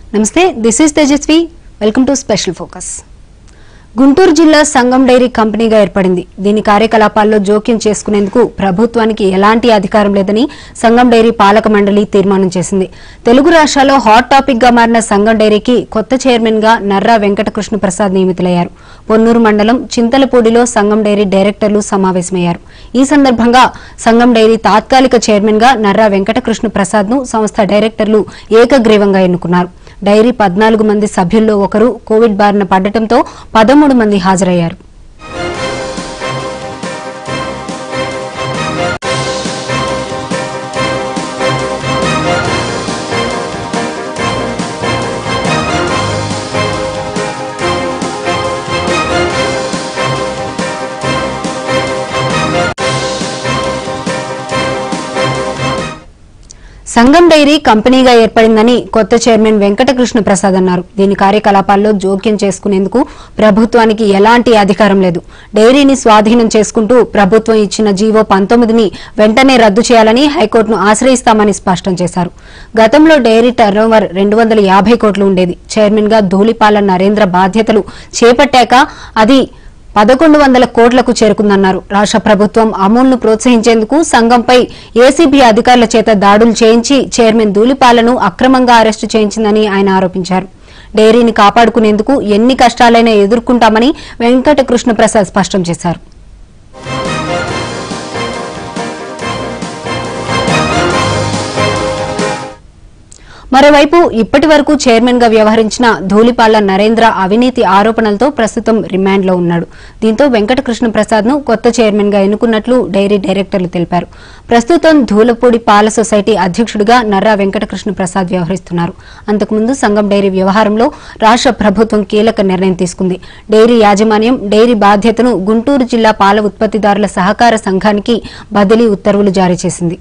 నమస్తే this is Tejaswi welcome to special focus Guntur జిల్లా Sangam dairy కంపెనీగా ఏర్పడింది దీని కార్యకలాపాల్లో జోక్యం చేసుకునేందుకు ప్రభుత్వానికి ఎలాంటి అధికారం లేదని సంగం డైరీ పాలక మండలి తీర్మానం చేసింది తెలుగు రాష్ట్రాల్లో హాట్ టాపిక్ గా మారిన సంగం డైరీకి కొత్త చైర్మన్ గా నర్రా వెంకటకృష్ణ ప్రసాద్ నియమితులయ్యారు పొన్నూరు మండలం చింతలపూడిలో సంగం డైరీ డైరెక్టర్లు సమావేశమయ్యారు ఈ సందర్భంగా సంగం డైరీ తాత్కాలిక చైర్మన్ గా నర్రా వెంకటకృష్ణ ప్రసాద్ ను సంస్థ డైరెక్టర్లు ఏకగ్రీవంగా ఎన్నుకున్నారు డైరీ పద్నాలుగు మంది సభ్యుల్లో ఒకరు కోవిడ్ బారిన పడటంతో పదమూడు మంది హాజరయ్యారు సంగం డైరీ కంపెనీగా ఏర్పడిందని కొత్త చైర్మన్ వెంకటకృష్ణ ప్రసాద్ అన్నారు దీని కార్యకలాపాల్లో జోక్యం చేసుకునేందుకు ప్రభుత్వానికి ఎలాంటి అధికారం లేదు డైరీని స్వాధీనం చేసుకుంటూ ప్రభుత్వం ఇచ్చిన జీవో పంతొమ్మిదిని వెంటనే రద్దు చేయాలని హైకోర్టును ఆశ్రయిస్తామని స్పష్టం చేశారు గతంలో డైరీ టర్నోవర్ రెండు వందల యాభై కోట్లు ఉండేది చైర్మన్ గా ధూళిపాల నరేంద్ర బాధ్యతలు చేపట్టాక అది పదకొండు వందల కోట్లకు చేరుకుందన్నారు రాష్ట్ర ప్రభుత్వం అమూల్ను ప్రోత్సహించేందుకు సంఘంపై ఏసీబీ అధికారుల చేత దాడులు చేయించి చైర్మన్ ధూళిపాలను అక్రమంగా అరెస్టు చేయించిందని ఆయన ఆరోపించారు డైరీని కాపాడుకునేందుకు ఎన్ని కష్టాలైనా ఎదుర్కొంటామని వెంకటకృష్ణ ప్రసాద్ స్పష్టం చేశారు మరోవైపు ఇప్పటి వరకు చైర్మన్ గా వ్యవహరించిన ధూళిపాళ్ల నరేంద్ర అవినీతి ఆరోపణలతో ప్రస్తుతం రిమాండ్లో ఉన్నాడు దీంతో వెంకటకృష్ణ ప్రసాద్ ను కొత్త చైర్మన్ గా ఎన్నుకున్నట్లు డైరీ డైరెక్టర్లు తెలిపారు ప్రస్తుతం ధూలపూడి పాల సొసైటీ అధ్యక్షుడిగా నర్రా వెంకటకృష్ణ ప్రసాద్ వ్యవహరిస్తున్నారు అంతకుముందు సంఘం డైరీ వ్యవహారంలో రాష్ట్ర ప్రభుత్వం కీలక నిర్ణయం తీసుకుంది డైరీ యాజమాన్యం డైరీ బాధ్యతను గుంటూరు జిల్లా పాల ఉత్పత్తిదారుల సహకార సంఘానికి బదిలీ ఉత్తర్వులు జారీ చేసింది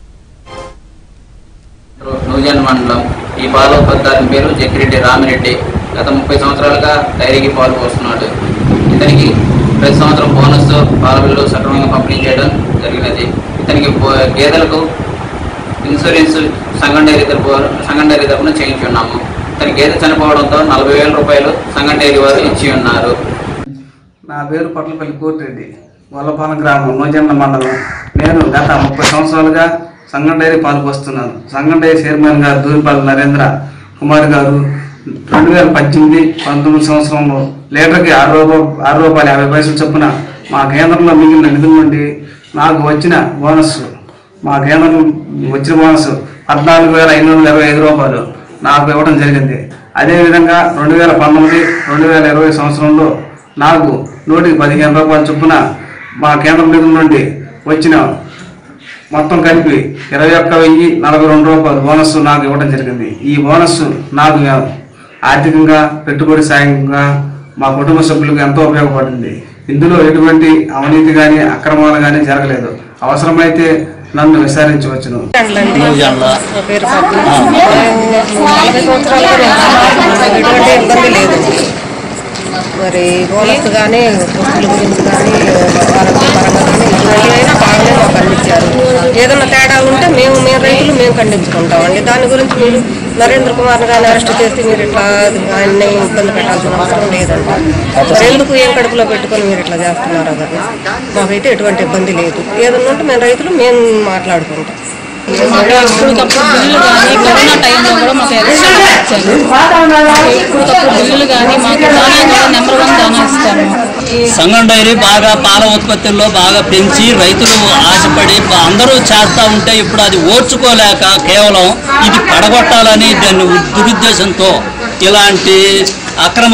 నూజన్ మండలం ఈ పాల ఉత్పత్తిదారుని పేరు జక్కిరెడ్డి రామిరెడ్డి గత ముప్పై సంవత్సరాలుగా డైరీకి పాలు పోస్తున్నాడు ఇతనికి ప్రతి సంవత్సరం బోనస్ పాల బిల్లు సక్రమంగా పంపిణీ చేయడం జరిగినది ఇతనికి బో- గేదెలకు ఇన్సూరెన్స్ సంఘం డైరీ తరపు సంఘం డైరీ తరపున చేయించున్నాము ఇతని గేదె చనిపోవడంతో నలభై వేల రూపాయలు సంఘం డైరీ వారు ఇచ్చి ఉన్నారు నా పేరు పట్లపల్లి కోటిరెడ్డి గొల్లపాలెం గ్రామం నూజెండ మండలం నేను గత ముప్పై సంవత్సరాలుగా సంగం డైరీ పాల్గొస్తున్నాను సంగం డైరీ చైర్మన్ గారు దూరిపాల నరేంద్ర కుమార్ గారు రెండు వేల పద్దెనిమిది పంతొమ్మిది సంవత్సరంలో లీటర్కి ఆరు రూపాయలు ఆరు రూపాయలు యాభై పైసలు చొప్పున మా కేంద్రంలో మిగిలిన నిధుల నుండి నాకు వచ్చిన బోనస్ మా కేంద్రం వచ్చిన బోనస్ పద్నాలుగు వేల ఐదు వందల ఇరవై ఐదు రూపాయలు నాకు ఇవ్వడం జరిగింది అదేవిధంగా రెండు వేల పంతొమ్మిది రెండు వేల ఇరవై సంవత్సరంలో నాకు నూటికి పదిహేను రూపాయల చొప్పున మా కేంద్రం నిధుల నుండి వచ్చిన మొత్తం కలిపి ఇరవై ఒక్క వెయ్యి నలభై రెండు రూపాయలు బోనస్ నాకు ఇవ్వడం జరిగింది ఈ బోనస్ నాకు ఆర్థికంగా పెట్టుబడి సాయంగా మా కుటుంబ సభ్యులకు ఎంతో ఉపయోగపడింది ఇందులో ఎటువంటి అవినీతి కానీ అక్రమాలు కానీ జరగలేదు అవసరమైతే నన్ను విచారించవచ్చును నా పేరు పద్మ. నలభై సంవత్సరాలుగా నేను ఎటువంటి ఇబ్బంది లేదు మరి బోనస్ కానీ వస్తువుల గురించి కానీ ఆరోగ్య పరంగా కానీ ఎటువంటి అయినా బాగానే మాకు అందించారు ఏదైనా తేడా ఉంటే మేము మేము రైతులు మేము ఖండించుకుంటామండి దాని గురించి మీరు నరేంద్ర కుమార్ గారిని అరెస్ట్ చేసి మీరు ఇట్లా ఆయన్ని ఇబ్బంది పెట్టాల్సిన అవసరం లేదండి మరి ఎందుకు ఏం కడుపులో పెట్టుకొని మీరు ఇట్లా చేస్తున్నారు కదా మాకైతే ఎటువంటి ఇబ్బంది లేదు ఏదన్నా ఉంటే మేము రైతులు మేము మాట్లాడుకుంటాం ఇప్పటికప్పుడు బిల్లులు కానీ కరోనా టైంలో కూడా మాకు ఎలక్షన్ ఇచ్చారు ఇప్పటికప్పుడు బిల్లులు కానీ మాకు దానా కూడా నెంబర్ వన్ దానా ఇస్తాను సంగం డైరీ బాగా పాల ఉత్పత్తుల్లో బాగా పెంచి రైతులు ఆశపడి బ- అందరూ చేస్తూ ఉంటే ఇప్పుడు అది ఓర్చుకోలేక కేవలం ఇది పడగొట్టాలని దాన్ని ఉ- దురుద్దేశంతో ఇలాంటి అక్రమ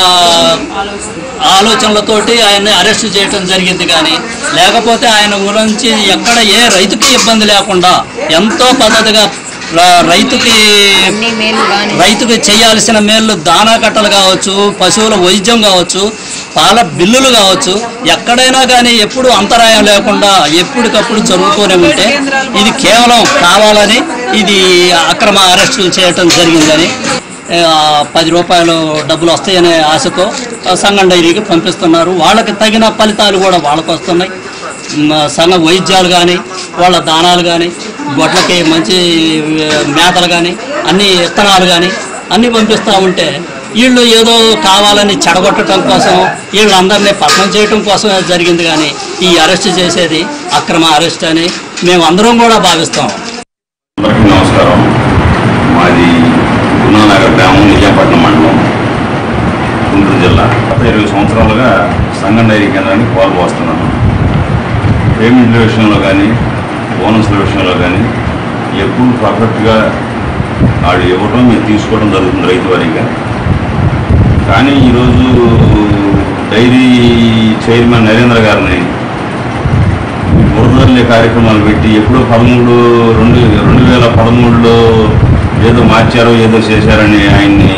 ఆలోచనలతోటి ఆయన్ని అరెస్ట్ చేయటం జరిగింది కానీ లేకపోతే ఆయన గురించి ఎక్కడ ఏ రైతుకి ఇబ్బంది లేకుండా ఎంతో పద్ధతిగా ర- రైతుకి రైతుకి చేయాల్సిన మేళ్ళు దానా కట్టలు కావచ్చు పశువుల వైద్యం కావచ్చు పాల బిల్లులు కావచ్చు ఎక్కడైనా కానీ ఎప్పుడు అంతరాయం లేకుండా ఎప్పటికప్పుడు జరుగుతూనే ఉంటే ఇది కేవలం కావాలని ఇది అక్రమ అరెస్టులు చేయటం జరిగిందని ఆ, పది రూపాయలు డబ్బులు వస్తాయనే ఆశతో ఆ, సంఘం డైరీకి పంపిస్తున్నారు వాళ్ళకి తగిన ఫలితాలు కూడా వాళ్ళకు వస్తున్నాయి మ, సంఘ వైద్యాలు కానీ వాళ్ళ దానాలు కానీ గొడ్లకి మంచి ఆ, మేతలు కానీ అన్ని విత్తనాలు కానీ అన్నీ పంపిస్తూ ఉంటే వీళ్ళు ఏదో కావాలని చెడగొట్టడం కోసం వీళ్ళందరినీ పతనం చేయడం కోసం జరిగింది కానీ ఈ అరెస్ట్ చేసేది అక్రమ అరెస్ట్ అని మేము అందరం కూడా భావిస్తాం అందరికీ నమస్కారం మాది గుణానగర్ గ్రామం నిజాంపట్నం మండలం గుంటూరు జిల్లా గత ఇరవై సంవత్సరాలుగా సంఘం డైరీ కేంద్రానికి పాలు పోస్తున్నాను పేమెంట్ల విషయంలో కానీ బోనస్ల విషయంలో కానీ ఎప్పుడు పర్ఫెక్ట్గా వాడు ఇవ్వటం మేము తీసుకోవడం జరుగుతుంది రైతు వారీగా కానీ ఈరోజు డైరీ చైర్మన్ నరేంద్ర గారిని బురదల్లే కార్యక్రమాలు పెట్టి ఎప్పుడో పదమూడు రెండు రెండు వేల పదమూడులో ఏదో మార్చారో ఏదో చేశారని ఆయన్ని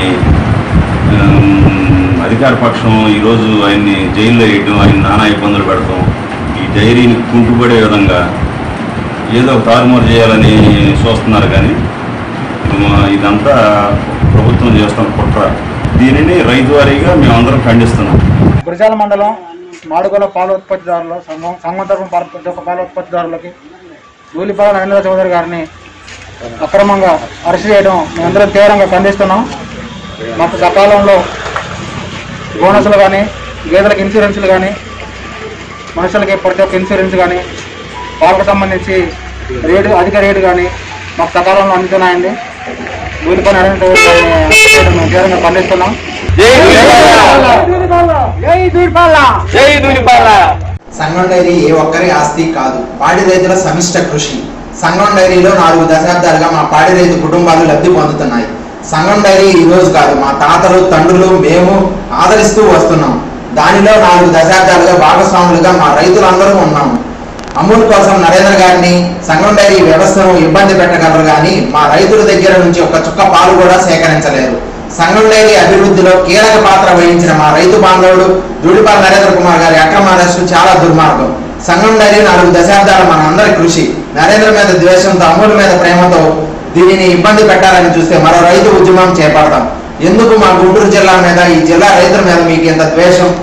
ఆమ్, అధికార పక్షం ఈరోజు ఆయన్ని జైల్లో వేయడం ఆయన నానా ఇబ్బందులు పెడతాం ఈ డైరీని కుంటుపడే విధంగా ఏదో ఒక తారుమారు చేయాలని చూస్తున్నారు కానీ మా ఇదంతా ప్రభుత్వం చేస్తున్న కుట్ర దీనిని రైతు వారీగా మేమందరం ఖండిస్తున్నాం గురిజాల మండలం మాడుగుల పాల ఉత్పత్తిదారుల సంఘం సంఘం తరఫున పాల ప్రతి ఒక్క పాల ఉత్పత్తిదారులకి ధూళిపాల నరేంద్ర చౌదరి గారిని అక్రమంగా అరెస్ట్ చేయడం మేమందరం తీవ్రంగా ఖండిస్తున్నాం మాకు సకాలంలో బోనస్లు కానీ గేదెలకు ఇన్సూరెన్స్లు కానీ మనుషులకి ప్రతి ఒక్క ఇన్సూరెన్స్ కానీ పాలకు సంబంధించి రేటు అధిక రేటు కానీ మాకు సకాలంలో అందుతున్నాయండి ధూళిపాల నరేంద్ర చౌదరి గారిని అరెస్ట్ చేయడం మేము తీవ్రంగా ఖండిస్తున్నాం సంగం డైరీ ఏ ఒక్కరి ఆస్తి కాదు పాడి రైతుల సమిష్ట కృషి సంగం డైరీలో నాలుగు దశాబ్దాలుగా మా పాడి రైతు కుటుంబాలు లబ్ధి పొందుతున్నాయి సంగం డైరీ ఈ రోజు కాదు మా తాతలు తండ్రులు మేము ఆదరిస్తూ వస్తున్నాం దానిలో నాలుగు దశాబ్దాలుగా భాగస్వాములుగా మా రైతులందరూ ఉన్నాము అమూల్ కోసం నరేంద్ర గారిని సంగం డైరీ వ్యవస్థను ఇబ్బంది పెట్టగలరు కానీ మా రైతుల దగ్గర నుంచి ఒక చుక్క పాలు కూడా సేకరించలేరు సంగం డైరీ అభివృద్ధిలో కీలక పాత్ర వహించిన మా రైతు బాంధవుడు జూడిపాల నరేంద్ర కుమార్ గారి అక్రమ అరెస్టు చాలా దుర్మార్గం సంగం డైరీ నాలుగు దశాబ్దాల మన అందరి కృషి నరేంద్ర మీద ద్వేషంతో అమూల్ మీద ప్రేమతో దీనిని ఇబ్బంది పెట్టాలని చూస్తే మరో రైతు ఉద్యమం చేపడతాం ఎందుకు మా గుంటూరు జిల్లా మీద ఈ జిల్లా రైతుల మీద మీకు ఇంత ద్వేషం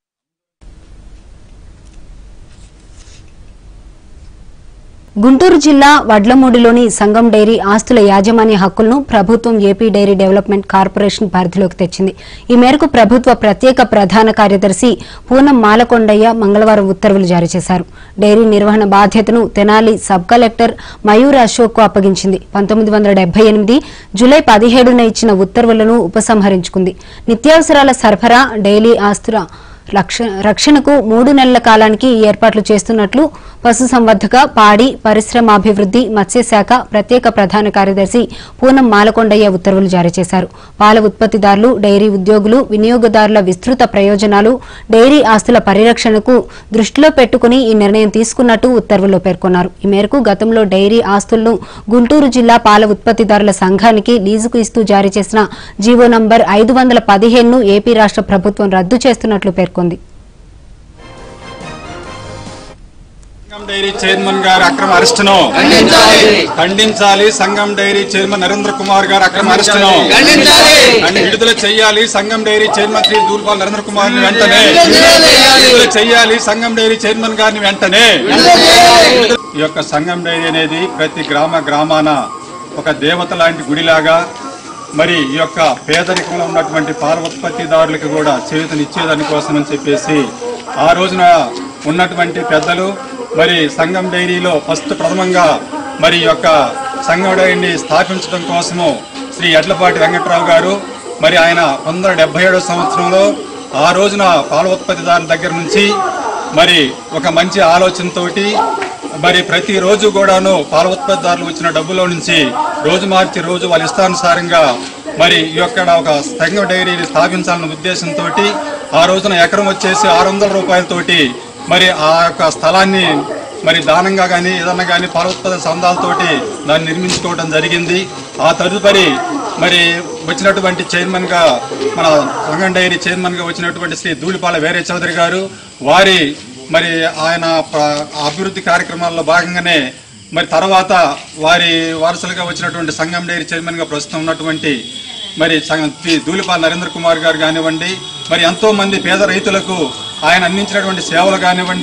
గుంటూరు జిల్లా వడ్లమూడిలోని సంగం డైరీ ఆస్తుల యాజమాన్య హక్కులను ప్రభుత్వం ఏపీ డైరీ డెవలప్మెంట్ కార్పొరేషన్ పరిధిలోకి తెచ్చింది ఈ మేరకు ప్రభుత్వ ప్రత్యేక ప్రధాన కార్యదర్శి పూనం మాలకొండయ్య మంగళవారం ఉత్తర్వులు జారీ చేశారు డైరీ నిర్వహణ బాధ్యతను తెనాలి సబ్ కలెక్టర్ మయూర్ అశోక్ కు అప్పగించింది పంతొమ్మిది వందల డెబ్బై ఎనిమిది జులై పదిహేడున ఇచ్చిన ఉత్తర్వులను ఉపసంహరించుకుంది నిత్యావసరాల సరఫరా డైలీ ఆస్తుల రక్ష- రక్షణకు మూడు నెలల కాలానికి ఈ ఏర్పాట్లు చేస్తున్నట్లు పశుసంవర్ధక పాడి పరిశ్రమాభివృద్ధి మత్స్యశాఖ ప్రత్యేక ప్రధాన కార్యదర్శి పూనం మాలకొండయ్య ఉత్తర్వులు జారీ చేశారు పాల ఉత్పత్తిదారులు డైరీ ఉద్యోగులు వినియోగదారుల విస్తృత ప్రయోజనాలు డైరీ ఆస్తుల పరిరక్షణకు దృష్టిలో పెట్టుకుని ఈ నిర్ణయం తీసుకున్నట్టు ఉత్తర్వుల్లో పేర్కొన్నారు ఈ మేరకు గతంలో డైరీ ఆస్తులను గుంటూరు జిల్లా పాల ఉత్పత్తిదారుల సంఘానికి లీజుకు ఇస్తూ జారీ చేసిన జీవో నంబర్ ఐదు వందల పదిహేనును ఏపీ రాష్ట్ర ప్రభుత్వం రద్దు చేస్తున్నట్లు పేర్కొంది సంఘం డైరీ చైర్మన్ గారి అక్రమ అరెస్టును ఖండించాలి సంఘం డైరీ చైర్మన్ నరేంద్ర కుమార్ గారి అక్రమ అరెస్టును అండ్ విడుదల చేయాలి సంఘం డైరీ చైర్మన్ శ్రీ దూల్పాల్ నరేంద్ర కుమార్ ని వెంటనే విడుదల చేయాలి సంఘం డైరీ చైర్మన్ గారిని వెంటనే ఈ యొక్క సంఘం డైరీ అనేది ప్రతి గ్రామ గ్రామాన ఒక దేవత లాంటి గుడిలాగా మరి ఈ యొక్క పేదరికంలో ఉన్నటువంటి పాల ఉత్పత్తిదారులకు కూడా చేతునిచ్చేదాని కోసం అని చెప్పేసి ఆ రోజున ఉన్నటువంటి పెద్దలు మరి సంఘం డైరీలో ఫస్ట్ ప్రథమంగా మరి ఈ యొక్క సంఘం డైరీని స్థాపించడం కోసము శ్రీ ఎడ్లపాటి వెంకట్రావు గారు మరి ఆయన పంతొమ్మిది వందల డెబ్బై ఏడో సంవత్సరంలో ఆ రోజున పాల ఉత్పత్తిదారుల దగ్గర నుంచి మరి ఒక మంచి ఆలోచనతోటి మరి ప్రతిరోజు కూడాను పాల ఉత్పత్తిదారులు వచ్చిన డబ్బులో నుంచి రోజు మార్చి రోజు వాళ్ళ ఇష్టానుసారంగా మరి ఈ యొక్క ఒక సంఘ డైరీని స్థాపించాలన్న ఉద్దేశంతో ఆ రోజున ఎకరం వచ్చేసి ఆరు వందల రూపాయలతోటి మరి ఆ యొక్క స్థలాన్ని మరి దానంగా కానీ ఏదన్నా కానీ పాల ఉత్పత్తి సంఘాలతోటి దాన్ని నిర్మించుకోవడం జరిగింది ఆ తదుపరి మరి వచ్చినటువంటి చైర్మన్గా మన సంగం డైరీ చైర్మన్గా వచ్చినటువంటి శ్రీ ధూళిపాల వీరే చౌదరి గారు వారి మరి ఆయన ప్ర- అభివృద్ధి కార్యక్రమాల్లో భాగంగానే మరి తర్వాత వారి వారసులుగా వచ్చినటువంటి సంఘం డైరీ చైర్మన్గా ప్రస్తుతం ఉన్నటువంటి మరి సంగ- శ్రీ ధూళిపాల నరేంద్ర కుమార్ గారు కానివ్వండి మరి ఎంతో మంది పేద రైతులకు ఆయన అందించినటువంటి సేవలు కానివ్వండి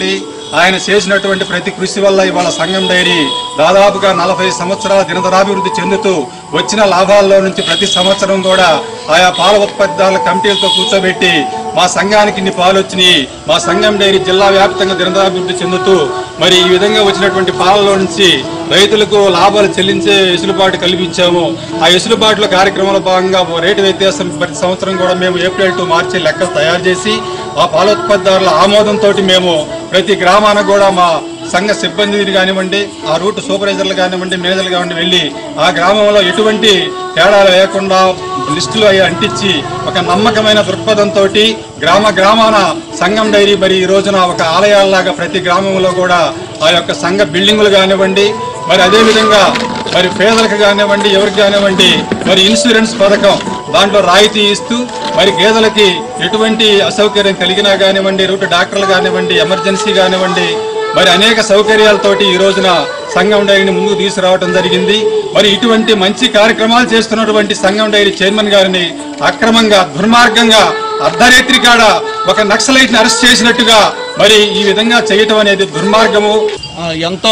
ఆయన చేసినటువంటి ప్రతి కృషి వల్ల ఇవాళ సంఘం డైరీ దాదాపుగా నలభై సంవత్సరాల దినదరాభివృద్ధి చెందుతూ వచ్చిన లాభాల్లో నుంచి ప్రతి సంవత్సరం కూడా ఆయా పాల ఉత్పత్తిదారుల కమిటీలతో కూర్చోబెట్టి మా సంఘానికి ఇన్ని పాలు వచ్చినాయి మా సంఘం డైరీ జిల్లా వ్యాప్తంగా దినదరాభివృద్ధి చెందుతూ మరి ఈ విధంగా వచ్చినటువంటి పాలలో నుంచి రైతులకు లాభాలు చెల్లించే వెసులుబాటు కల్పించాము ఆ వెసులుబాటులో కార్యక్రమంలో భాగంగా ఓ రేటు వ్యత్యాసం ప్రతి సంవత్సరం కూడా మేము ఏప్రిల్ టు మార్చి లెక్కలు తయారు చేసి ఆ పాలోత్పత్తిదారుల ఆమోదంతో మేము ప్రతి గ్రామాన కూడా మా సంఘ సిబ్బందిని కానివ్వండి ఆ రూట్ సూపర్వైజర్లు కానివ్వండి మేనేజర్లు కానివ్వండి వెళ్ళి ఆ గ్రామంలో ఎటువంటి తేడాలు లేకుండా లిస్టులు అవి అంటించి ఒక నమ్మకమైన దృక్పథంతో గ్రామ గ్రామాన సంఘం డైరీ మరి ఈ రోజున ఒక ఆలయాల్లాగా ప్రతి గ్రామంలో కూడా ఆ యొక్క సంఘ బిల్డింగులు కానివ్వండి మరి అదేవిధంగా మరి పేదలకు కానివ్వండి ఎవరికి కానివ్వండి మరి ఇన్సూరెన్స్ పథకం దాంట్లో రాయితీ ఇస్తూ మరి గేదెలకి ఎటువంటి అసౌకర్యం కలిగినా కానివ్వండి రూట్ డాక్టర్లు కానివ్వండి ఎమర్జెన్సీ కానివ్వండి మరి అనేక సౌకర్యాలతోటి ఈ రోజున సంఘం డైరీని ముందుకు తీసుకురావడం జరిగింది మరి ఇటువంటి మంచి కార్యక్రమాలు చేస్తున్నటువంటి సంఘం డైరీ చైర్మన్ గారిని అక్రమంగా దుర్మార్గంగా అర్ధరేత్రి కాడ ఒక నక్సలైట్ ని అరెస్ట్ చేసినట్టుగా మరి ఈ విధంగా చేయటం అనేది దుర్మార్గము ఆ, ఎంతో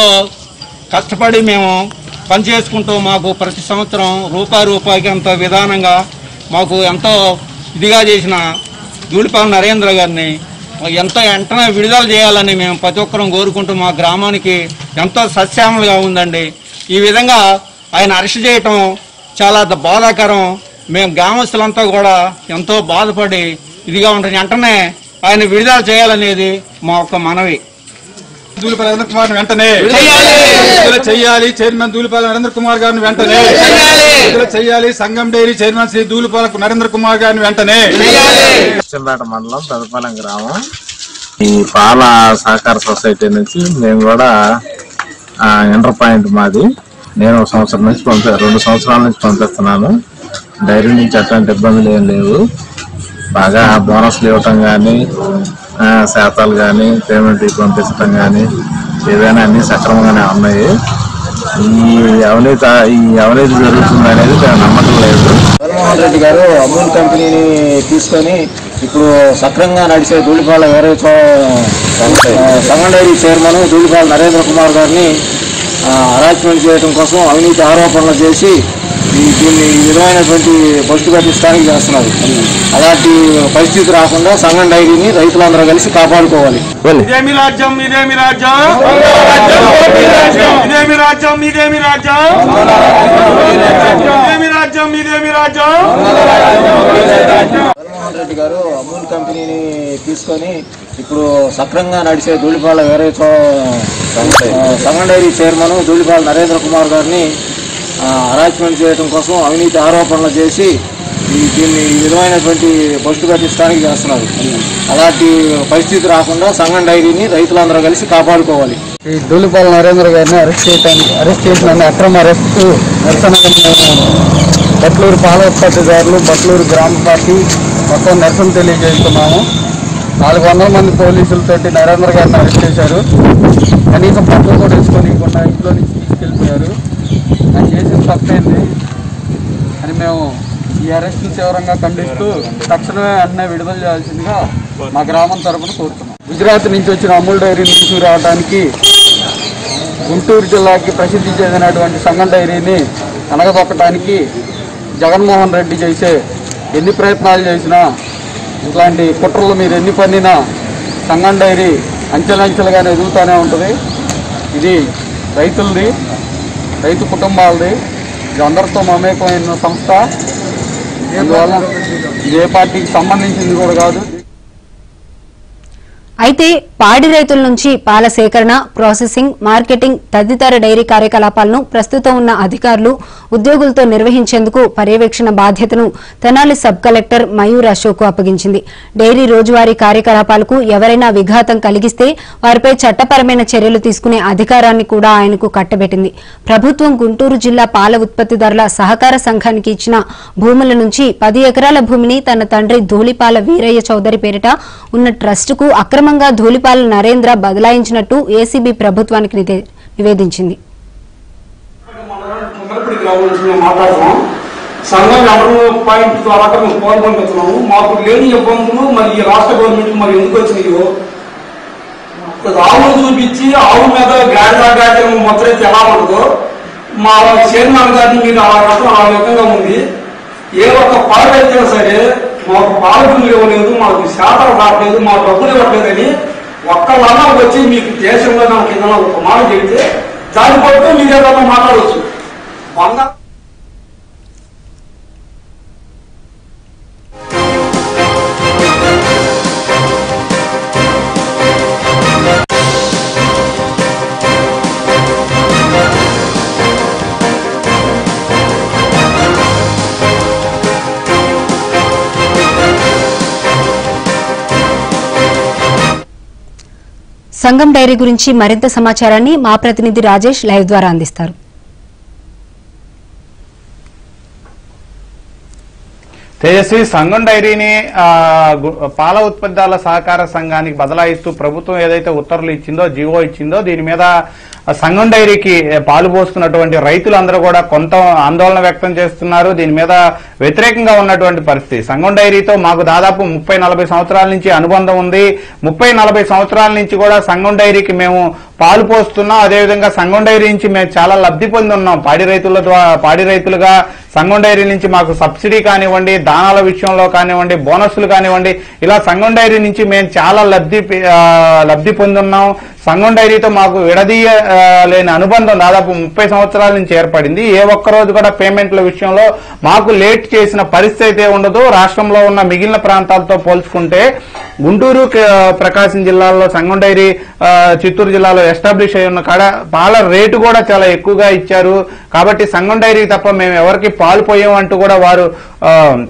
కష్టపడి మేము పనిచేసుకుంటూ మాకు ప్రతి సంవత్సరం రూపాయి రూపాయికి అంత విధానంగా మాకు ఎంతో ఇదిగా చేసిన ధూళిపాల నరేంద్ర గారిని ఎంతో వెంటనే విడుదల చేయాలని మేము ప్రతి ఒక్కరం కోరుకుంటూ మా గ్రామానికి ఎంతో సస్యామలుగా ఉందండి ఈ విధంగా ఆయన అరెస్ట్ చేయటం చాలా ద- బాధాకరం మేము గ్రామస్తులంతా కూడా ఎంతో బాధపడి ఇదిగా ఉంటుంది వెంటనే ఆయన విడుదల చేయాలనేది మా యొక్క మనవి దూలిపాల నరేంద్ర కుమార్ వెంటనే విడుదల చేయాలి చైర్మన్ దూలిపాల నరేంద్ర కుమార్ గారిని వెంటనే విడుదల చేయాలి సంఘం డైరీ చైర్మన్ శ్రీ దూలిపాల నరేంద్ర కుమార్ గారిని వెంటనే చిన్నపేట మండలం పెదపాలెం గ్రామం ఈ పాల సహకార సొసైటీ నుంచి మేము కూడా ఆ, ఎంటర్ పాయింట్ మాది నేను ఒక సంవత్సరం నుంచి పంపి రెండు సంవత్సరాల నుంచి పంపిస్తున్నాను డైరీ నుంచి అట్లాంటి ఇబ్బందులు ఏం లేవు బాగా బోనస్లు ఇవ్వటం కానీ శాతాలు కానీ పేమెంట్ పంపించడం కానీ ఏదైనా అన్ని సక్రమంగానే ఉన్నాయి ఈ అవినీతి ఈ అవినీతి జరుగుతుంది అనేది నాకు నమ్మకం లేదు జగన్మోహన్ రెడ్డి గారు అమూల్ కంపెనీని తీసుకొని ఇప్పుడు సక్రంగా నడిచే ధూళిపాల వేరే సంగం డైరీ చైర్మన్ ధూళిపాల నరేంద్ర కుమార్ గారిని హరాస్మెంట్ చేయడం కోసం అవినీతి ఆరోపణలు చేసి ఈ దీన్ని ఈ విధమైనటువంటి బస్టు కట్టించడానికి చేస్తున్నారు అలాంటి పరిస్థితి రాకుండా సంగం డైరీని రైతులందరూ కలిసి కాపాడుకోవాలి ఇదేమి రాజ్యం ఇదేమి రాజ్యం ఇదేమి రాజ్యం ఇదేమి రాజ్యం ఇదేమి రాజ్యం ఇదేమి రాజ్యం జగన్మోహన్ రెడ్డి గారు అమూల్ కంపెనీని తీసుకొని ఇప్పుడు సక్రంగా నడిచే ధూళిపాల వేరే సంగం డైరీ చైర్మన్ ధూళిపాల నరేంద్ర కుమార్ గారిని హరాస్మెంట్ చేయడం కోసం అవినీతి ఆరోపణలు చేసి ఈ దీన్ని ఈ విధమైనటువంటి బస్టు కట్టించడానికి చేస్తున్నారు అలాంటి పరిస్థితి రాకుండా సంగం డైరీని రైతులందరూ కలిసి కాపాడుకోవాలి ఈ దూలిపాల నరేంద్ర గారిని అరెస్ట్ చేయడానికి అరెస్ట్ చేసిన అక్రమ అరెస్ట్ నిరసనగా మేము బట్లూరు పాల ఉత్పత్తిదారులు బట్లూరు గ్రామ పార్టీ మొత్తం నిరసన తెలియజేస్తున్నాము నాలుగు వందల మంది పోలీసులతోటి నరేంద్ర గారిని అరెస్ట్ చేశారు కనీసం పట్టు కూడా వేసుకొని ఇవ్వకుండా ఇంట్లో నుంచి తీసుకెళ్ళిపోయారు ఆయన చేసిన తప్పేంది అని మేము ఈ అరెస్ట్ను తీవ్రంగా ఖండిస్తూ తక్షణమే వెంటనే విడుదల చేయాల్సిందిగా మా గ్రామం తరపున కోరుతున్నాం గుజరాత్ నుంచి వచ్చిన అమూల్ డైరీని తీసుకురావడానికి గుంటూరు జిల్లాకి ప్రసిద్ధి చెందినటువంటి సంగం డైరీని అనగదొక్కడానికి జగన్మోహన్ రెడ్డి చేసే ఎన్ని ప్రయత్నాలు చేసినా ఇట్లాంటి కుట్రలు మీరు ఎన్ని పన్నినా సంగం డైరీ అంచెలంచెలుగానే ఎదుగుతూనే ఉంటుంది ఇది రైతులది రైతు కుటుంబాలది ఇది అందరితో మమేకమైన సంస్థ అందువల్ల ఇది ఏ పార్టీకి సంబంధించింది కూడా కాదు అయితే పాడి రైతుల నుంచి పాల సేకరణ ప్రాసెసింగ్ మార్కెటింగ్ తదితర డైరీ కార్యకలాపాలను ప్రస్తుతం ఉన్న అధికారులు ఉద్యోగులతో నిర్వహించేందుకు పర్యవేక్షణ బాధ్యతను తెనాలి సబ్ కలెక్టర్ మయూర్ అశోక్ అప్పగించింది డైరీ రోజువారీ కార్యకలాపాలకు ఎవరైనా విఘాతం కలిగిస్తే వారిపై చట్టపరమైన చర్యలు తీసుకునే అధికారాన్ని కూడా ఆయనకు కట్టబెట్టింది ప్రభుత్వం గుంటూరు జిల్లా పాల ఉత్పత్తిదారుల సహకార సంఘానికి ఇచ్చిన భూముల నుంచి పది ఎకరాల భూమిని తన తండ్రి ధూళిపాల వీరయ్య చౌదరి పేరిట ఉన్న ట్రస్టుకు అక్రమంగా ధూళిపాల నరేంద్ర బదలాయించినట్టు ఏసీబీ ప్రభుత్వానికి నిదే- నివేదించింది తొందరపడి గ్రామం నుంచి మేము మాట్లాడుతున్నాం సంఘం ఎవరు పాయింట్ ద్వారా మేము పాల్పొందుతున్నాము మాకు లేని ఇబ్బందులు మరి ఈ రాష్ట్ర గవర్నమెంట్ మరి ఎందుకు వచ్చినాయో ఇప్పుడు ఆవును చూపించి ఆవు మీద గాడిద గాడిద ముద్రైతే ఎలా ఉండదో మా చైర్మన్ గారిని మీరు ఆ రకం ఆ విధంగా ఉంది ఏ ఒక్క పాలు అయినా సరే మాకు పాలు బిల్లు ఇవ్వలేదు మాకు శాతం రావట్లేదు మా డబ్బులు ఇవ్వట్లేదని ఒక్కళ్ళన్నా వచ్చి మీకు దేశంలో నాకు ఏదైనా ఒక మాట చెబితే దాన్ని పట్టు మీరు ఏదైనా మాట్లాడవచ్చు బంగారు సంఘం డైరీ గురించి మరింత సమాచారాన్ని మా ప్రతినిధి రాజేష్ లైవ్ ద్వారా అందిస్తారు తేజస్వి సంఘం డైరీని ఆ, గు- పాల ఉత్పత్తుల సహకార సంఘానికి బదలాయిస్తూ ప్రభుత్వం ఏదైతే ఉత్తర్వులు ఇచ్చిందో జీవో ఇచ్చిందో దీని మీద ఆ సంఘం డైరీకి పాలు పోసుకున్నటువంటి రైతులందరూ కూడా కొంత ఆందోళన వ్యక్తం చేస్తున్నారు దీని మీద వ్యతిరేకంగా ఉన్నటువంటి పరిస్థితి సంఘం డైరీతో మాకు దాదాపు ముప్పై నలభై సంవత్సరాల నుంచి అనుబంధం ఉంది ముప్పై నలభై సంవత్సరాల నుంచి కూడా సంఘం డైరీకి మేము పాలు పోస్తున్నాం అదేవిధంగా సంఘం డైరీ నుంచి మేము చాలా లబ్ధి పొంది ఉన్నాం పాడి రైతుల ద్వారా పాడి రైతులుగా సంఘం డైరీ నుంచి మాకు సబ్సిడీ కానివ్వండి దానాల విషయంలో కానివ్వండి బోనస్లు కానివ్వండి ఇలా సంఘం డైరీ నుంచి మేము చాలా లబ్ధి ఆ, లబ్ధి పొందున్నాం సంఘం డైరీతో మాకు విడదీయ ఆ, లేని అనుబంధం దాదాపు ముప్పై సంవత్సరాల నుంచి ఏర్పడింది ఏ ఒక్క రోజు కూడా పేమెంట్ల విషయంలో మాకు లేట్ చేసిన పరిస్థితి అయితే ఉండదు రాష్ట్రంలో ఉన్న మిగిలిన ప్రాంతాలతో పోల్చుకుంటే గుంటూరు క- ప్రకాశం జిల్లాలో సంఘం డైరీ ఆ, చిత్తూరు జిల్లాలో ఎస్టాబ్లిష్ అయి ఉన్న కాడ పాల రేటు కూడా చాలా ఎక్కువగా ఇచ్చారు కాబట్టి సంఘం డైరీ తప్ప మేము ఎవరికి పాలు పోయాం అంటూ కూడా వారు ఆ,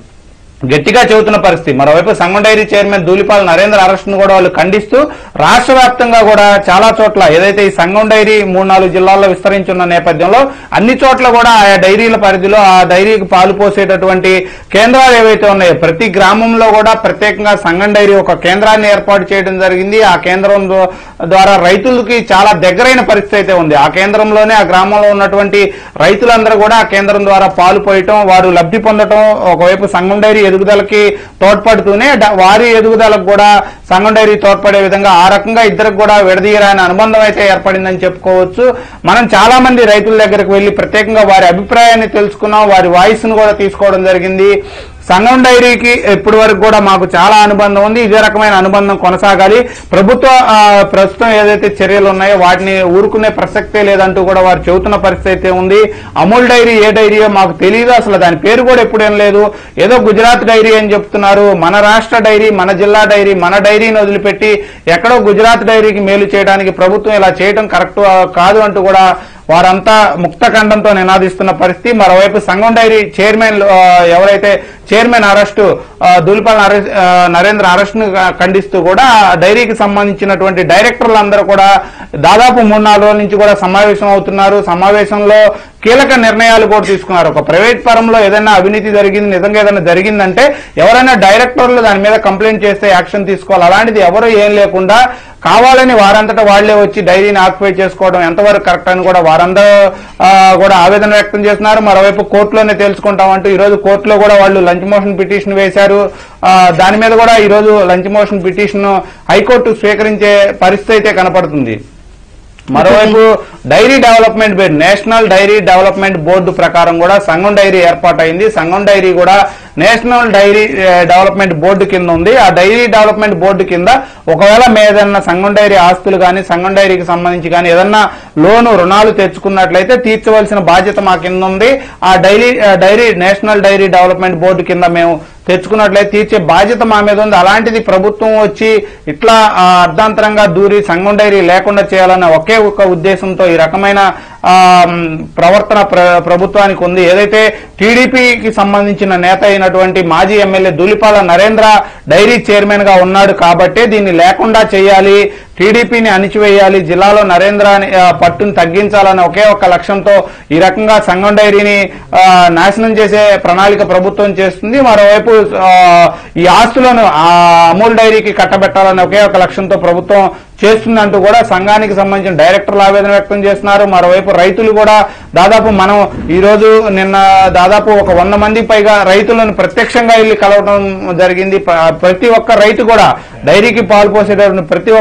గట్టిగా చెబుతున్న పరిస్థితి మరోవైపు Sangam dairy chairman Dhulipala Narendra arrest ను కూడా వాళ్ళు ఖండిస్తూ రాష్ట్ర వ్యాప్తంగా కూడా చాలా చోట్ల ఏదైతే ఈ సంఘం డైరీ మూడు నాలుగు జిల్లాల్లో విస్తరించున్న నేపథ్యంలో అన్ని చోట్ల కూడా ఆయా డైరీల పరిధిలో ఆ డైరీకి పాలు పోసేటటువంటి కేంద్రాలు ఏవైతే ఉన్నాయో ప్రతి గ్రామంలో కూడా ప్రత్యేకంగా సంఘం డైరీ ఒక కేంద్రాన్ని ఏర్పాటు చేయడం జరిగింది ఆ కేంద్రం ద్వా- ద్వారా రైతులకి చాలా దగ్గరైన పరిస్థితి అయితే ఉంది ఆ కేంద్రంలోనే ఆ గ్రామంలో ఉన్నటువంటి రైతులందరూ కూడా ఆ కేంద్రం ద్వారా పాలు పోయటం వారు లబ్ధి పొందటం ఒకవైపు సంఘం డైరీ ఎదుగుదలకి తోడ్పడుతూనే డ- వారి ఎదుగుదలకు కూడా సంఘం డైరీ తోడ్పడే విధంగా ఆ రకంగా ఇద్దరికి కూడా విడదీయరాని అనుబంధం అయితే ఏర్పడిందని చెప్పుకోవచ్చు మనం చాలా మంది రైతుల దగ్గరకు వెళ్లి ప్రత్యేకంగా వారి అభిప్రాయాన్ని తెలుసుకున్నాం వారి వాయిస్ ను కూడా తీసుకోవడం జరిగింది సంఘం డైరీకి ఇప్పటి వరకు కూడా మాకు చాలా అనుబంధం ఉంది ఇదే రకమైన అనుబంధం కొనసాగాలి ప్రభుత్వ ఆ, ప్రస్తుతం ఏదైతే చర్యలు ఉన్నాయో వాటిని ఊరుకునే ప్రసక్తే లేదంటూ కూడా వారు చెబుతున్న పరిస్థితి అయితే ఉంది అమూల్ డైరీ ఏ డైరీయో మాకు తెలియదు అసలు దాని పేరు కూడా ఎప్పుడేం లేదు ఏదో గుజరాత్ డైరీ అని చెప్తున్నారు మన రాష్ట్ర డైరీ మన జిల్లా డైరీ మన డైరీని వదిలిపెట్టి ఎక్కడో గుజరాత్ డైరీకి మేలు చేయడానికి ప్రభుత్వం ఇలా చేయడం కరెక్ట్ కాదు అంటూ కూడా వారంతా ముక్త ఖండంతో నినాదిస్తున్న పరిస్థితి మరోవైపు సంఘం డైరీ చైర్మన్ ఆ, ఎవరైతే చైర్మన్ అరెస్టు ఆ, దూలిపాల నరే- ఆ, నరేంద్ర అరెస్ట్ ను ఖండిస్తూ కూడా ఆ డైరీకి సంబంధించినటువంటి డైరెక్టర్లు అందరూ కూడా దాదాపు మూడు నాలుగు రోజుల నుంచి కూడా సమావేశం అవుతున్నారు సమావేశంలో కీలక నిర్ణయాలు కూడా తీసుకున్నారు ఒక ప్రైవేట్ పరంలో ఏదైనా అవినీతి జరిగింది నిజంగా ఏదైనా జరిగిందంటే ఎవరైనా డైరెక్టర్లు దాని మీద కంప్లైంట్ చేస్తే యాక్షన్ తీసుకోవాలి అలాంటిది ఎవరు ఏం లేకుండా కావాలని వారంతటా వాళ్లే వచ్చి డైరీని ఆక్యుపై చేసుకోవడం ఎంతవరకు కరెక్ట్ అని కూడా వారందరూ ఆ, కూడా ఆవేదన వ్యక్తం చేస్తున్నారు మరోవైపు కోర్టులోనే తెలుసుకుంటామంటూ ఈ రోజు కోర్టులో కూడా వాళ్ళు లంచ్ మోషన్ పిటిషన్ వేశారు ఆ, దాని మీద కూడా ఈ రోజు లంచ్ మోషన్ పిటిషన్ హైకోర్టు స్వీకరించే పరిస్థితి అయితే కనపడుతుంది మరోవైపు dairy development board national dairy development board ప్రకారం కూడా సంఘం డైరీ ఏర్పాటైంది సంఘం డైరీ కూడా నేషనల్ డైరీ ఏ, డెవలప్మెంట్ బోర్డు కింద ఉంది ఆ డైరీ డెవలప్మెంట్ బోర్డు కింద ఒకవేళ మేము ఏదన్నా సంఘం డైరీ ఆస్తులు కానీ సంఘం డైరీకి సంబంధించి కానీ ఏదన్నా లోను రుణాలు తెచ్చుకున్నట్లయితే తీర్చవలసిన బాధ్యత మా కింద ఉంది ఆ డైరీ ఆ, dairy national dairy development board కింద మేము తెచ్చుకున్నట్లయితే తీర్చే బాధ్యత మా మీద ఉంది అలాంటిది ప్రభుత్వం వచ్చి ఇట్లా ఆ, అర్ధాంతరంగా దూరి సంఘం డైరీ లేకుండా చేయాలన్న ఒకే ఒక ఉద్దేశంతో ఈ రకమైన ఆ, మ్, ప్రవర్తన ప్ర- ప్రభుత్వానికి ఉంది ఏదైతే టీడీపీకి సంబంధించిన నేత అయినటువంటి మాజీ MLA Dhulipala Narendra dairy chairman గా ఉన్నాడు కాబట్టే దీన్ని లేకుండా చేయాలి టీడీపీని అణిచివేయాలి జిల్లాలో నరేంద్ర అని, ఆ, పట్టును తగ్గించాలనే ఒకే ఒక లక్ష్యంతో ఈ రకంగా సంఘం డైరీని ఆ, నాశనం చేసే ప్రణాళిక ప్రభుత్వం చేస్తుంది మరోవైపు ఆ, ఈ ఆస్తులను ఆ అమూల్ డైరీకి కట్టబెట్టాలనే ఒకే ఒక లక్ష్యంతో ప్రభుత్వం చేస్తుందంటూ కూడా సంఘానికి సంబంధించిన డైరెక్టర్లు ఆవేదన వ్యక్తం చేస్తున్నారు మరోవైపు రైతులు కూడా దాదాపు మనం ఈ రోజు నిన్న దాదాపు ఒక వంద మంది పైగా రైతులను ప్రత్యక్షంగా వెళ్ళి కలవడం జరిగింది ప్ర- ప్రతి ఒక్క రైతు కూడా డైరీకి పాలు పోసేటటువంటి ప్రతి ఒక్క రైతు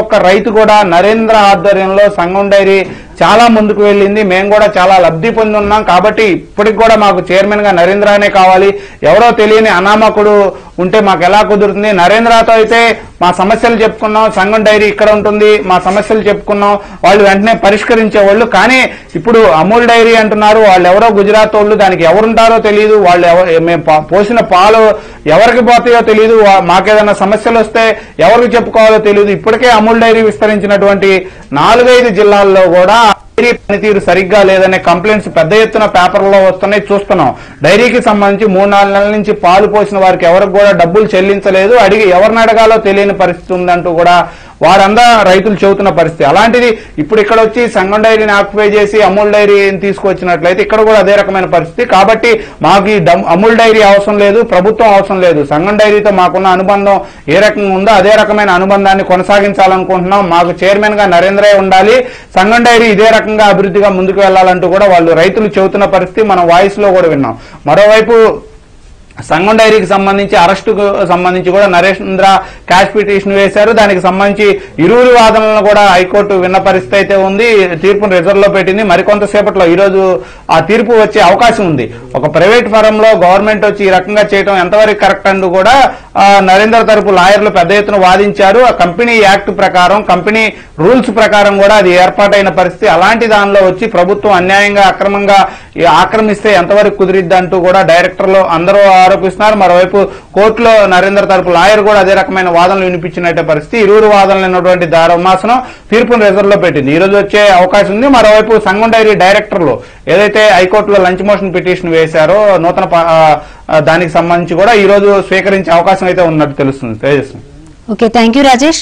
రైతు కూడా నరేంద్ర ఆధ్వర్యంలో సంఘం డైరీ చాలా ముందుకు వెళ్ళింది మేము కూడా చాలా లబ్ధి పొంది ఉన్నాం కాబట్టి ఇప్పటికి కూడా మాకు చైర్మన్ గా నరేంద్రనే కావాలి ఎవరో తెలియని అనామకుడు ఉంటే మాకు ఎలా కుదురుతుంది నరేంద్రతో అయితే మా సమస్యలు చెప్పుకున్నాం సంఘం డైరీ ఇక్కడ ఉంటుంది మా సమస్యలు చెప్పుకున్నాం వాళ్ళు వెంటనే పరిష్కరించేవాళ్ళు కానీ ఇప్పుడు అమూల్ డైరీ అంటున్నారు వాళ్ళు ఎవరో గుజరాత్ వాళ్ళు దానికి ఎవరుంటారో తెలియదు వాళ్ళు ఎవ- మేము పా- పోసిన పాలు ఎవరికి పోతాయో తెలియదు వా- మాకేదైనా సమస్యలు వస్తే ఎవరికి చెప్పుకోవాలో తెలియదు ఇప్పటికే అమూల్ డైరీ విస్తరించినటువంటి నాలుగైదు జిల్లాల్లో కూడా డైరీ పనితీరు సరిగ్గా లేదనే కంప్లైంట్స్ పెద్ద ఎత్తున పేపర్లో వస్తున్నాయి చూస్తున్నాం డైరీకి సంబంధించి మూడు నాలుగు నెలల నుంచి పాలు పోసిన వారికి ఎవరికి కూడా డబ్బులు చెల్లించలేదు అడిగి ఎవరిని అడగాలో తెలియని పరిస్థితి ఉందంటూ కూడా వారందా రైతులు చెబుతున్న పరిస్థితి అలాంటిది ఇప్పుడు ఇక్కడ వచ్చి సంఘం డైరీని ఆక్యుపై చేసి అమూల్ డైరీని తీసుకొచ్చినట్లయితే ఇక్కడ కూడా అదే రకమైన పరిస్థితి కాబట్టి మాకు ఈ డమ్- అమూల్ డైరీ అవసరం లేదు ప్రభుత్వం అవసరం లేదు సంఘం డైరీతో మాకున్న అనుబంధం ఏ రకంగా ఉందో అదే రకమైన అనుబంధాన్ని కొనసాగించాలనుకుంటున్నాం మాకు చైర్మన్ గా నరేంద్రే ఉండాలి సంఘం డైరీ ఇదే రకంగా అభివృద్ధిగా ముందుకు వెళ్లాలంటూ కూడా వాళ్ళు రైతులు చెబుతున్న పరిస్థితి మనం వాయిస్ లో కూడా విన్నాం మరోవైపు సంఘం డైరీకి సంబంధించి అరెస్టుకు సంబంధించి కూడా నరేంద్ర క్యాష్ పిటిషన్ వేశారు దానికి సంబంధించి ఇరువురు వాదనలను కూడా హైకోర్టు విన్న పరిస్థితి అయితే ఉంది తీర్పును రిజర్వ్ లో పెట్టింది మరికొంతసేపట్లో ఈ రోజు ఆ తీర్పు వచ్చే అవకాశం ఉంది ఒక ప్రైవేట్ ఫరం లో గవర్నమెంట్ వచ్చి ఈ రకంగా చేయడం ఎంతవరకు కరెక్ట్ అంటూ కూడా ఆ, నరేంద్ర తరపు లాయర్లు పెద్ద ఎత్తున వాదించారు ఆ కంపెనీ యాక్ట్ ప్రకారం కంపెనీ రూల్స్ ప్రకారం కూడా అది ఏర్పాటైన పరిస్థితి అలాంటి దానిలో వచ్చి ప్రభుత్వం అన్యాయంగా అక్రమంగా ఈ ఆక్రమిస్తే ఎంతవరకు కుదిరిద్ది అంటూ కూడా డైరెక్టర్లు అందరూ ఆరోపిస్తున్నారు మరోవైపు కోర్టులో నరేంద్ర తరపు లాయర్ కూడా అదే రకమైన వాదనలు వినిపించినట్టే పరిస్థితి ఇరువురు వాదనలు ఉన్నటువంటి ధర్మాసనం తీర్పును రిజర్వ్ లో పెట్టింది ఈ రోజు వచ్చే అవకాశం ఉంది మరోవైపు సంఘం డైరీ డైరెక్టర్లు ఏదైతే హైకోర్టులో లంచ్ మోషన్ పిటిషన్ వేశారో నూతన ప- ఆ, ఆ, దానికి సంబంధించి కూడా ఈ రోజు స్వీకరించే అవకాశం అయితే ఉన్నట్టు తెలుస్తుంది Tejaswi okay thank you Rajesh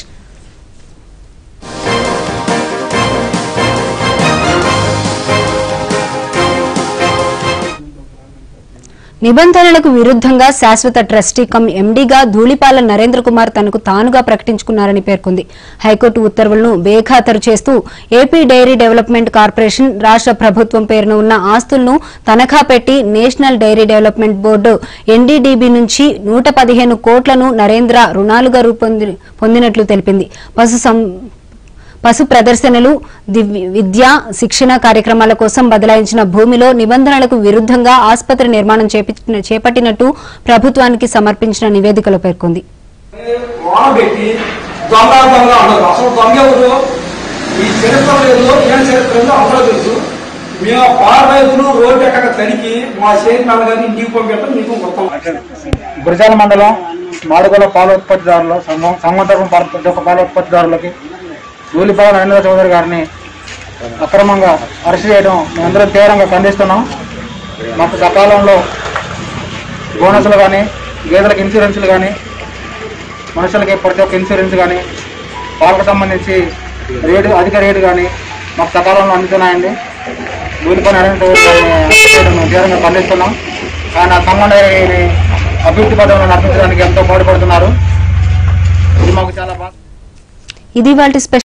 నిబంధనలకు విరుద్ధంగా శాశ్వత ట్రస్టీ కమ్ ఎండీగా ధూళిపాల నరేంద్ర కుమార్ తనకు తానుగా ప్రకటించుకున్నారని పేర్కొంది హైకోర్టు ఉత్తర్వులను బేఖాతరు చేస్తూ ఏపీ డైరీ డెవలప్మెంట్ కార్పొరేషన్ రాష్ట్ర ప్రభుత్వం పేరున ఉన్న ఆస్తులను తనఖా పెట్టి national dairy development board NDDB నుంచి నూట పదిహేను కోట్లను నరేంద్ర రుణాలుగా రూపొంది పొందినట్లు తెలిపింది పశు సం- పశు ప్రదర్శనలు దివ్- విద్య శిక్షణ కార్యక్రమాల కోసం బదలాయించిన భూమిలో నిబంధనలకు విరుద్ధంగా ఆసుపత్రి నిర్మాణం చేపట్టిన- చేపట్టినట్టు ప్రభుత్వానికి సమర్పించిన నివేదికలో పేర్కొంది వాన పెట్టి దొంగ దొంగ అన్నారు అసలు దొంగ ఎవరు ఈ చరిత్ర లేదు ఏం చరిత్ర లేదో అందరూ తెలుసు మేము పాల రైతులు రోడ్డు ఎక్కడ తనికి మా చేతి నాన్నగారిని ఇంటికి పంపించడం మీకు మొత్తం గురిజాల మండలం మాడుగుల పాల ఉత్పత్తిదారులు సంఘం సంఘం తరఫున పాల ప్రతి ఒక్క పాల ఉత్పత్తిదారులకి ధూళిపాల నరేంద్ర చౌదరి గారిని అక్రమంగా అరెస్ట్ చేయడం మేమందరం తీవ్రంగా ఖండిస్తున్నాం మాకు సకాలంలో బోనస్లు కానీ గేదెలకు ఇన్సూరెన్స్లు కానీ మనుషులకి ప్రతి ఒక్క ఇన్సూరెన్స్ కానీ పాలకు సంబంధించి రేటు అధిక రేటు కానీ మాకు సకాలంలో అందుతున్నాయండి ధూళిపాల నరేంద్ర చౌదరి గారిని అరెస్ట్ చేయడం మేము తీవ్రంగా ఖండిస్తున్నాం ఆయన సంఘం అభివృద్ధి పథకంలో నడిపించడానికి ఎంతో పాటుపడుతున్నారు ఇది మాకు చాలా బాగా ఇది వాటి స్పెషల్